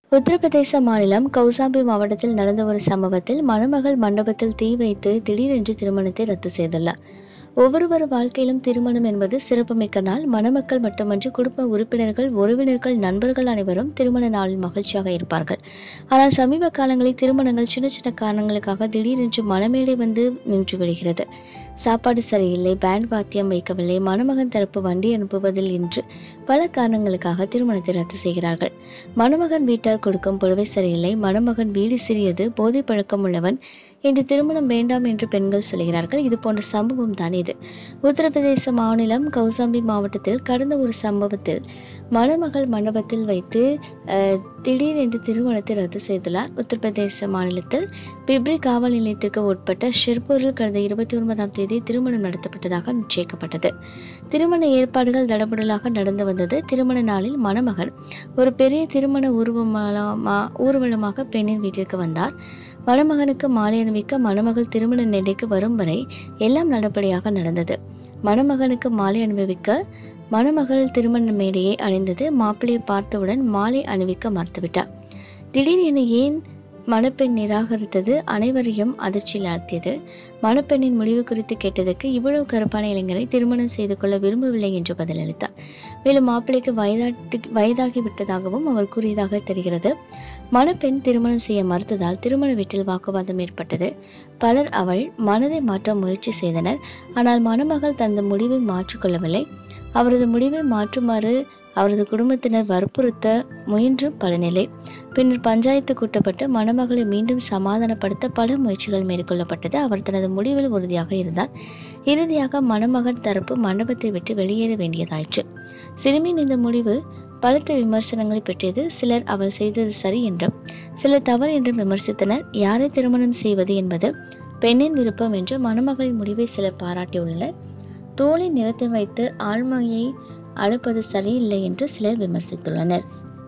உத்தரப்பிரதேச மாநிலம் கௌசாம்பி மாவட்டத்தில் நடந்த ஒரு சம்பவத்தில் மணமகள் மண்டபத்தில் தீ வைத்து திடீரென்று திருமணத்தை ரத்து செய்துள்ளார் ஒவ்வொருவர் வாழ்க்கையிலும் திருமணம் என்பது சிறப்புமிக்க நாள் மணமக்கள் மட்டுமன்றி குடும்ப உறுப்பினர்கள் உறவினர்கள் நண்பர்கள் அனைவரும் திருமண நாளில் மகிழ்ச்சியாக இருப்பார்கள் ஆனால் சமீப காலங்களில் திருமணங்கள் சின்ன சின்ன காரணங்களுக்காக திடீரென்று மணமேடை வந்து நின்று விடுகிறது சாப்பாடு சரியில்லை பேண்ட் வாத்தியம் வைக்கவில்லை மணமகன் தரப்பு வண்டி அனுப்புவதில் என்று பல காரணங்களுக்காக திருமணத்தை ரத்து செய்கிறார்கள் மணமகன் வீட்டார் கொடுக்கும் புடவை சரியில்லை மணமகன் வீடு சிறியது போதை பழக்கம் உள்ளவன் இன்று திருமணம் வேண்டாம் என்று பெண்கள் சொல்கிறார்கள் இது போன்ற சம்பவம் தான் இது உத்தரப்பிரதேச மாநிலம் கௌசாம்பி மாவட்டத்தில் கடந்த ஒரு சம்பவத்தில் மணமகள் மண்டபத்தில் வைத்து அஹ், திடீரென்று திருமணத்தை ரத்து செய்துள்ளார் உத்தரப்பிரதேச மாநிலத்தில் பிப்ரி காவல் நிலையத்திற்கு உட்பட்ட ஷிர்பூரில் கடந்த இருபத்தி ஒன்பதாம் தேதி திருமணம் நடத்தப்பட்டதாக நிச்சயிக்கப்பட்டது திருமண ஏற்பாடுகள் தடபுடலாக நடந்து வந்தது திருமண நாளில் மணமகன் ஒரு பெரிய திருமண ஊர்வலமா ஊர்வலமாக பெண்ணின் வீட்டிற்கு வந்தார் மணமகனுக்கு மாலை அணிவிக்க மணமகள் திருமண நிலைக்கு வரும் வரை எல்லாம் நடப்படியாக நடந்தது மணமகனுக்கு மாலை அணிவிக்க மணமகள் திருமண மேடையை அடைந்தது மாப்பிள்ளையை பார்த்தவுடன் மாலை அணிவிக்க மறுத்துவிட்டார் திடீரென ஏன் மணப்பெண் நிராகரித்தது அனைவரையும் அதிர்ச்சியில் ஆழ்த்தியது மணப்பெண்ணின் முடிவு குறித்து கேட்டதற்கு இவ்வளவு கருப்பான இளைஞரை திருமணம் செய்து கொள்ள விரும்பவில்லை என்று பதிலளித்தார் மேலும் மாப்பிள்ளைக்கு வயதாட்டி வயதாகி விட்டதாகவும் அவர் கூறியதாக தெரிகிறது மணப்பெண் திருமணம் செய்ய மறுத்ததால் திருமண வீட்டில் வாக்குவாதம் ஏற்பட்டது பலர் அவள் மனதை மாற்ற முயற்சி செய்தனர் ஆனால் மணமகள் தனது முடிவை மாற்றிக்கொள்ளவில்லை அவரது முடிவை மாற்றுமாறு அவரது குடும்பத்தினர் வற்புறுத்த முயன்றும் பலனில்லை பின்னர் பஞ்சாயத்து கூட்டப்பட்டு மணமகளை மீண்டும் சமாதானப்படுத்த பல முயற்சிகள் மேற்கொள்ளப்பட்டது அவர் தனது முடிவில் உறுதியாக இருந்தார் இறுதியாக மணமகன் தரப்பு மண்டபத்தை விட்டு வெளியேற வேண்டியதாயிற்று சிறுமியின் இந்த முடிவு பலத்த விமர்சனங்களை பெற்றது சிலர் அவள் செய்தது சரி என்றும் சிலர் தவறு என்றும் விமர்சித்தனர் யாரை திருமணம் செய்வது என்பது பெண்ணின் விருப்பம் என்று மணமகளின் முடிவை சிலர் பாராட்டியுள்ளனர் தோளின் நிறத்தை வைத்து ஆழ்மையை அளப்பது சரியில்லை என்று சிலர் விமர்சித்துள்ளனர்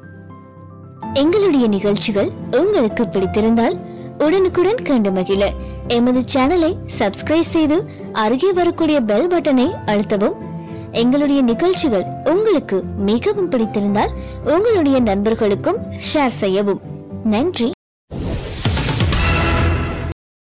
எங்களுடைய நிகழ்ச்சிகள் உங்களுக்கு பிடித்திருந்தால் உடனுக்குடன் கண்டு மகிழ எமது சேனலை சப்ஸ்கிரைப் செய்து அருகே வரக்கூடிய பெல் பட்டனை அழுத்தவும் எங்களுடைய நிகழ்ச்சிகள் உங்களுக்கு மிகவும் பிடித்திருந்தால் உங்களுடைய நண்பர்களுக்கும் ஷேர் செய்யவும் நன்றி